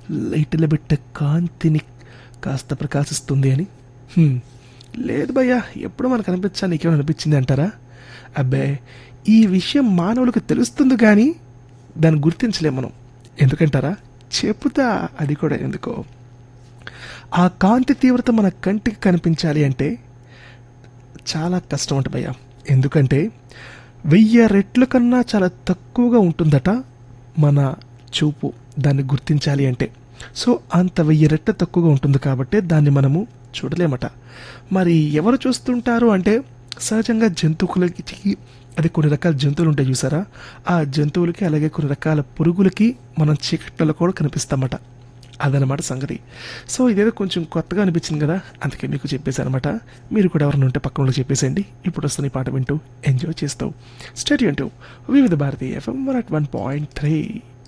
లైట్ల బిట్ట కాంతిని కాస్త ప్రకాశిస్తుంది అని హ్మ్. లేదు భయ్యా ఎప్పుడు మనకు అనిపించా నీకేమైనా అనిపించింది అంటారా అబ్బే ఈ విషయం మానవులకు తెలుస్తుంది కానీ దాన్ని గుర్తించలేం మనం ఎందుకంటారా చెప్పుతా అది కూడా ఎందుకో ఆ కాంతి తీవ్రత మన కంటికి కనిపించాలి అంటే చాలా కష్టం అంట భయ్య ఎందుకంటే వెయ్యి రెట్ల కన్నా చాలా తక్కువగా ఉంటుందట మన చూపు దాన్ని గుర్తించాలి అంటే సో అంత వెయ్యి రెట్ల తక్కువగా ఉంటుంది కాబట్టి దాన్ని మనము చూడలేమట మరి ఎవరు చూస్తుంటారు అంటే సహజంగా జంతువులకి అది కొన్ని రకాల జంతువులు ఉంటాయి చూసారా ఆ జంతువులకి అలాగే కొన్ని రకాల పురుగులకి మనం చీకట్లలో కూడా కనిపిస్తామట అదనమాట సంగతి సో ఇదేదో కొంచెం కొత్తగా అనిపించింది కదా అందుకే మీకు చెప్పేసి అనమాట మీరు కూడా ఎవరైనా ఉంటే పక్కన వాళ్ళకి చెప్పేసేయండి ఇప్పుడు వస్తున్న ఈ పాట వింటూ ఎంజాయ్ చేస్తావు స్టడీ అంటూ Vividh Bharati FM one at one point three